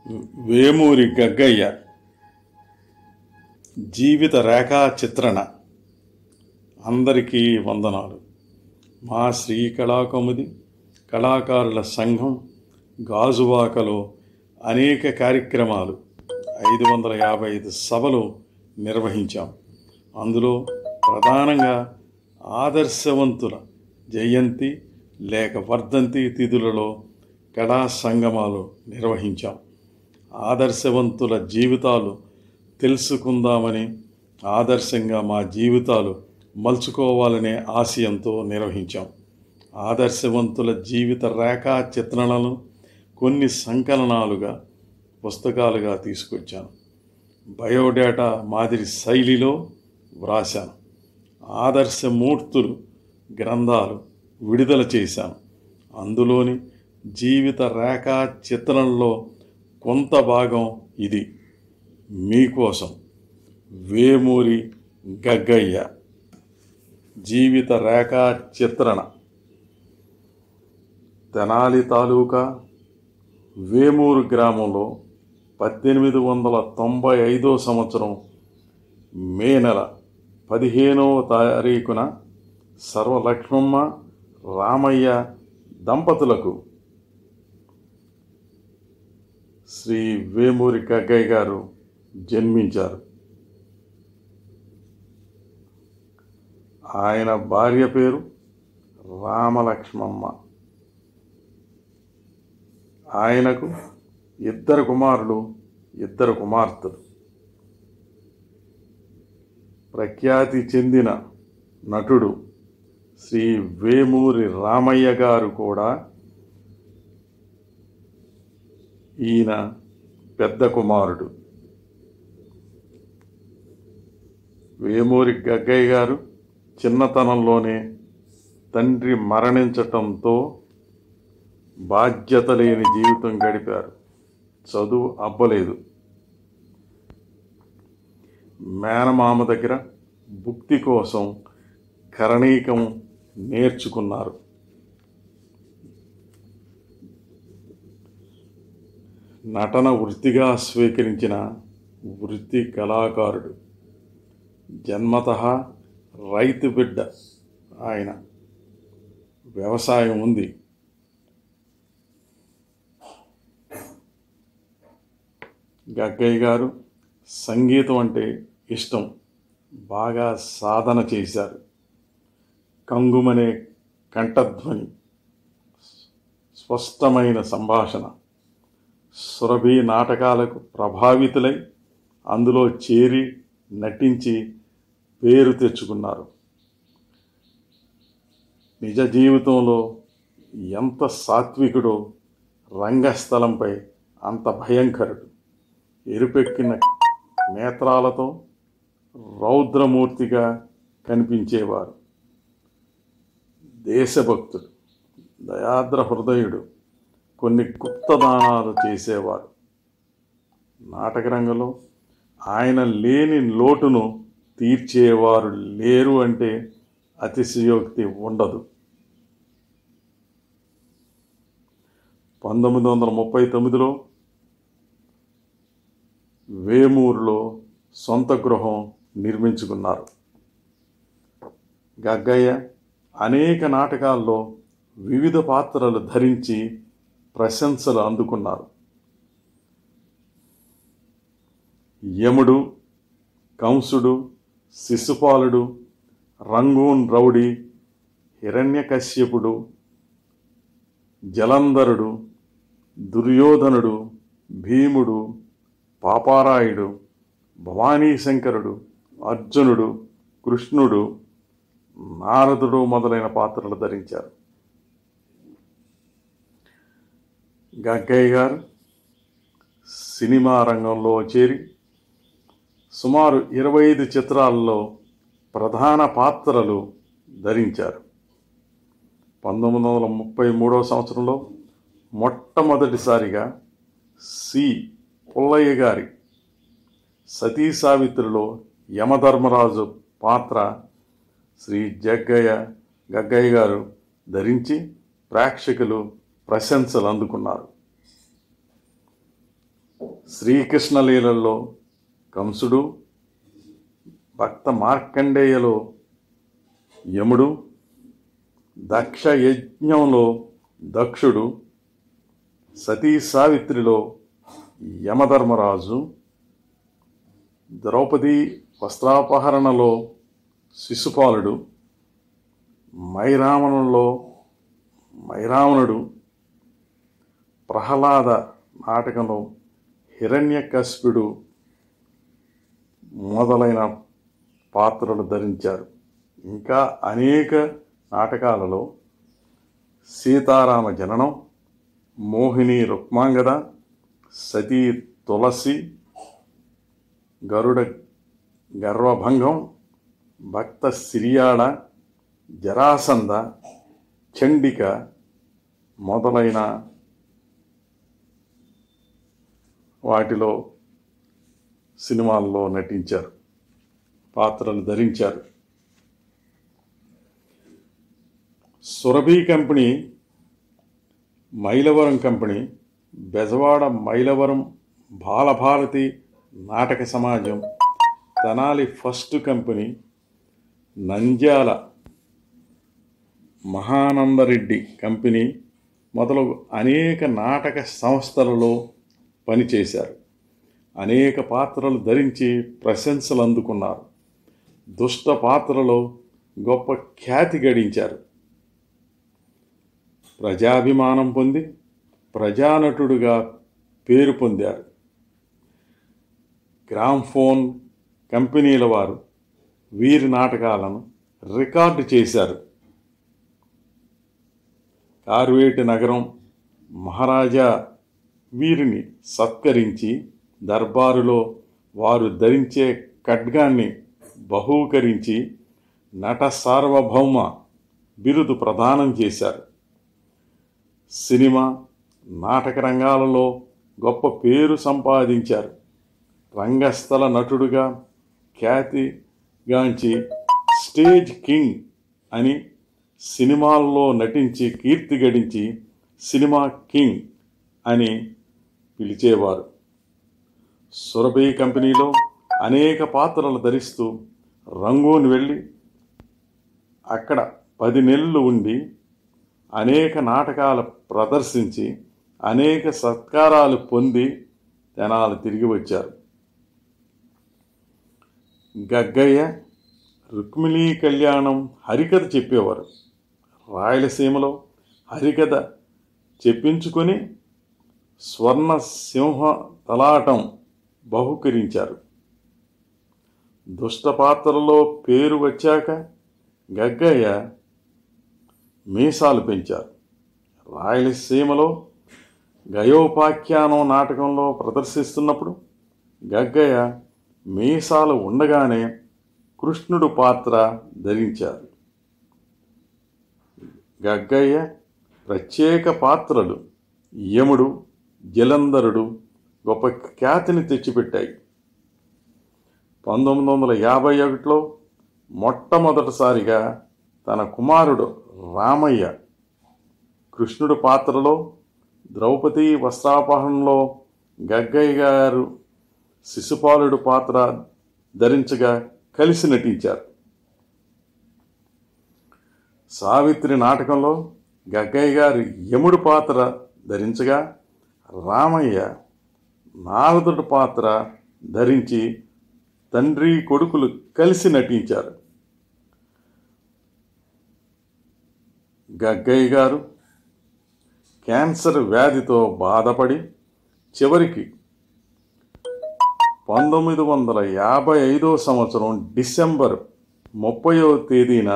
వేమూరి గగ్గయ్య జీవిత రేఖా చిత్రణ అందరికీ వందనాలు మా శ్రీ కళాకౌముది కళాకారుల సంఘం గాజువాకలో అనేక కార్యక్రమాలు ఐదు వందల యాభై ఐదు సభలు నిర్వహించాం అందులో ప్రధానంగా ఆదర్శవంతుల జయంతి లేక వర్ధంతి తిథులలో కళా సంగమాలు నిర్వహించాం ఆదర్శవంతుల జీవితాలు తెలుసుకుందామని ఆదర్శంగా మా జీవితాలు మలుచుకోవాలనే ఆశయంతో నిర్వహించాం ఆదర్శవంతుల జీవిత రేఖా చిత్రణలను కొన్ని సంకలనాలుగా పుస్తకాలుగా తీసుకొచ్చాను బయోడేటా మాదిరి శైలిలో వ్రాశాను ఆదర్శమూర్తులు గ్రంథాలు విడుదల చేశాను అందులోని జీవిత రేఖా చిత్రణలో కొంత భాగం ఇది మీకోసం వేమూరి గగ్గయ్య జీవిత రేఖా చిత్రణ తెనాలి తాలూకా వేమూరు గ్రామంలో పద్దెనిమిది వందల తొంభై ఐదో సంవత్సరం మే నెల పదిహేనవ తారీఖున సర్వలక్ష్మమ్మ రామయ్య దంపతులకు శ్రీ వేమూరి గగ్గయ్య గారు జన్మించారు ఆయన భార్య పేరు రామలక్ష్మమ్మ ఆయనకు ఇద్దరు కుమారులు ఇద్దరు కుమార్తెలు ప్రఖ్యాతి చెందిన నటుడు శ్రీ వేమూరి రామయ్య గారు కూడా ఈయన పెద్ద కుమారుడు వేమూరి గగ్గయ్య గారు చిన్నతనంలోనే తండ్రి మరణించటంతో బాధ్యత లేని జీవితం గడిపారు చదువు అబ్బలేదు మేనమామ దగ్గర భుక్తి కోసం కరణీకం నేర్చుకున్నారు నటన వృత్తిగా స్వీకరించిన వృత్తి కళాకారుడు జన్మత రైతు బిడ్డ ఆయన వ్యవసాయం ఉంది గగ్గయ్య గారు సంగీతం అంటే ఇష్టం బాగా సాధన చేశారు కంగుమనే కంఠధ్వని స్పష్టమైన సంభాషణ సురభి నాటకాలకు ప్రభావితులై అందులో చేరి నటించి పేరు తెచ్చుకున్నారు నిజ జీవితంలో ఎంత సాత్వికుడో రంగస్థలంపై అంత భయంకరుడు ఎరుపెక్కిన నేత్రాలతో రౌద్రమూర్తిగా కనిపించేవారు దేశభక్తుడు దయాద్ర హృదయుడు కొన్ని గుప్తదానాలు చేసేవారు నాటక రంగంలో ఆయన లేని లోటును తీర్చేవారు లేరు అంటే అతిశయోక్తి ఉండదు పంతొమ్మిది వందల ముప్పై తొమ్మిదిలో వేమూరులో సొంత గృహం నిర్మించుకున్నారు గగ్గయ్య అనేక నాటకాల్లో వివిధ పాత్రలు ధరించి ప్రశంసలు అందుకున్నారు యముడు కంసుడు శిశుపాలుడు రంగూన్ రౌడీ హిరణ్యకశ్యపుడు జలంధరుడు దుర్యోధనుడు భీముడు పాపారాయుడు భవానీశంకరుడు అర్జునుడు కృష్ణుడు నారదుడు మొదలైన పాత్రలు ధరించారు గగ్గయ్య గారు సినిమా రంగంలో చేరి సుమారు ఇరవై ఐదు చిత్రాల్లో ప్రధాన పాత్రలు ధరించారు పంతొమ్మిది వందల ముప్పై మూడవ సంవత్సరంలో మొట్టమొదటిసారిగా సి పుల్లయ్య గారి సతీ సావిత్రిలో యమధర్మరాజు పాత్ర శ్రీ జగ్గయ్య గగ్గయ్య గారు ధరించి ప్రేక్షకులు ప్రశంసలు అందుకున్నారు శ్రీకృష్ణ లీలల్లో కంసుడు భక్త మార్కండేయలో యముడు దక్ష యజ్ఞంలో దక్షుడు సతీ సావిత్రిలో యమధర్మరాజు ద్రౌపది వస్త్రాపహరణలో శిశుపాలుడు మైరావణంలో మైరావణుడు ప్రహ్లాద నాటకంలో హిరణ్యకశిపుడు మొదలైన పాత్రలు ధరించారు ఇంకా అనేక నాటకాలలో సీతారామ జననం మోహిని రుక్మాంగద సతీ తులసి గరుడ గర్వభంగం భక్త సిరియాడ జరాసంద చండిక మొదలైన వాటిలో సినిమాల్లో నటించారు పాత్రలు ధరించారు సురభి కంపెనీ మైలవరం కంపెనీ బెజవాడ మైలవరం బాలభారతి నాటక సమాజం Tenali first company Nandyal Mahanandareddy company మొదలగు అనేక నాటక సంస్థలలో పనిచేశారు అనేక పాత్రలు ధరించి ప్రశంసలు అందుకున్నారు దుష్ట పాత్రలో గొప్ప ఖ్యాతి గడించారు ప్రజాభిమానం పొంది ప్రజానటుడుగా పేరు పొందారు గ్రామ్ఫోన్ కంపెనీల వారు వీరి నాటకాలను రికార్డు చేశారు కార్వేటి నగరం మహారాజా వీరిని సత్కరించి దర్బారులో వారు ధరించే ఖడ్గాన్ని బహూకరించి నట సార్వభౌమ బిరుదు ప్రదానం చేశారు సినిమా నాటక రంగాలలో గొప్ప పేరు సంపాదించారు రంగస్థల నటుడుగా ఖ్యాతిగాంచి స్టేజ్ కింగ్ అని సినిమాల్లో నటించి కీర్తి గడించి సినిమా కింగ్ అని పిలిచేవారు సురభి కంపెనీలో అనేక పాత్రలు ధరిస్తూ రంగూన్ వెళ్ళి అక్కడ పది నెలలు ఉండి అనేక నాటకాలు ప్రదర్శించి అనేక సత్కారాలు పొంది తెనాలు తిరిగి వచ్చారు గగ్గయ్య రుక్మిణీ కళ్యాణం హరికథ చెప్పేవారు రాయలసీమలో హరికథ చెప్పించుకొని స్వర్ణ సింహ తలాటం బహుకరించారు దుష్ట పాత్రలో పేరు వచ్చాక గగ్గయ్య మీసాలు పెంచారు రాయలసీమలో గయోపాఖ్యానం నాటకంలో ప్రదర్శిస్తున్నప్పుడు గగ్గయ్య మీసాలు ఉండగానే కృష్ణుడు పాత్ర ధరించారు గగ్గయ్య ప్రత్యేక పాత్రలు యముడు జలంధరుడు గొప్ప ఖ్యాతిని తెచ్చిపెట్టాయి పంతొమ్మిది వందల యాభై ఒకటిలో మొట్టమొదటిసారిగా తన కుమారుడు రామయ్య కృష్ణుడు పాత్రలో ద్రౌపది వస్త్రాపహరణలో గగ్గయ్య గారు శిశుపాలుడు పాత్ర ధరించగా కలిసి నటించారు సావిత్రి నాటకంలో గగ్గయ్య గారు యముడు పాత్ర ధరించగా రామయ్య నారదుడు పాత్ర ధరించి తండ్రి కొడుకులు కలిసి నటించారు గగ్గయ్య గారు క్యాన్సర్ వ్యాధితో బాధపడి చివరికి పంతొమ్మిది వందల యాభై ఐదో సంవత్సరం డిసెంబర్ ముప్పయో తేదీన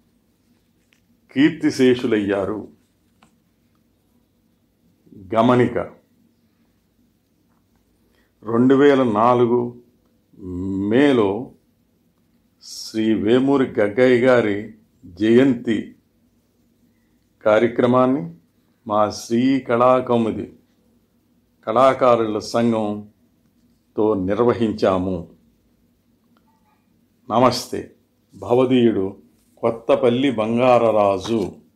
కీర్తిశేషులయ్యారు గమనిక రెండు వేల నాలుగు మేలో శ్రీ వేమూరి గగ్గయ్య గారి జయంతి కార్యక్రమాన్ని మా శ్రీ కళాకౌముది కళాకారుల సంఘంతో నిర్వహించాము నమస్తే భవదీయుడు కొత్తపల్లి బంగారరాజు